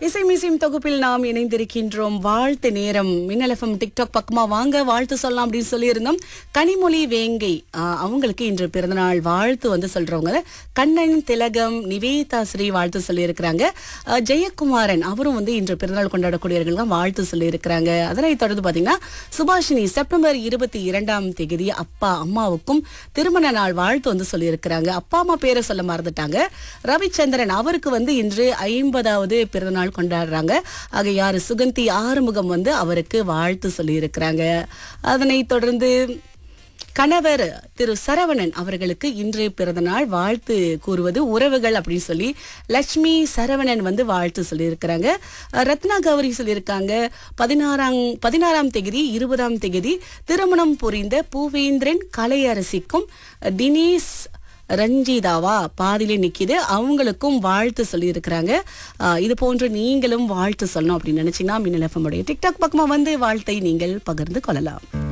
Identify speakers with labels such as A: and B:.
A: இசை மிசிம் தொகுப்பில் நாம் இணைந்திருக்கின்றோம் வாழ்த்து நேரம் மின்னலஃபம் டிக்டாக் பக்கமா வாங்க வாழ்த்து சொல்லலாம் அப்படின்னு சொல்லியிருந்தோம் கனிமொழி வேங்கை ஆஹ், அவங்களுக்கு இன்று பிறந்தநாள் வாழ்த்து வந்து சொல்றவங்க கண்ணன் திலகம் நிவேதா ஸ்ரீ வாழ்த்து சொல்லியிருக்கிறாங்க ஆஹ், ஜெயக்குமாரன் அவரும் வந்து இன்று பிறந்தநாள் கொண்டாடக்கூடியவர்கள் தான் வாழ்த்து சொல்லியிருக்கிறாங்க அதனை தொடர்ந்து பாத்தீங்கன்னா சுபாஷினி செப்டம்பர் இருபத்தி இரண்டாம் தேதி அப்பா அம்மாவுக்கும் திருமண நாள் வாழ்த்து வந்து சொல்லியிருக்கிறாங்க அப்பா அம்மா பேரை சொல்ல மறந்துட்டாங்க ரவிச்சந்திரன் அவருக்கு வந்து இன்று ஐம்பதாவது பிறந்தநாள் கொண்டாடுறாங்க ஆக யாரு சுகந்தி ஆறுமுகம் வந்து அவருக்கு வாழ்த்து சொல்லியிருக்கிறாங்க அதனை தொடர்ந்து கணவர் திரு சரவணன் அவர்களுக்கு இன்று பிறந்தநாள் வாழ்த்து கூறுவது உறவுகள் அப்படின்னு சொல்லி லட்சுமி சரவணன் வந்து வாழ்த்து சொல்லியிருக்கிறாங்க அஹ் ரத்னா கௌரி சொல்லியிருக்காங்க பதினாறாம் பதினாறாம் தேதி இருபதாம் தேதி திருமணம் புரிந்த பூவேந்திரன் கலையரசிக்கும் தினேஷ் ரஞ்சிதாவா பாதியிலே நிக்கிது அவங்களுக்கும் வாழ்த்து சொல்லியிருக்கிறாங்க ஆஹ் இது போன்று நீங்களும் வாழ்த்து சொல்லணும் அப்படின்னு நினைச்சீங்கன்னா மின்னல் எஃப்எம் உடைய டிக்டாக் பக்கமா வந்து வாழ்த்தை நீங்கள் பகிர்ந்து கொள்ளலாம்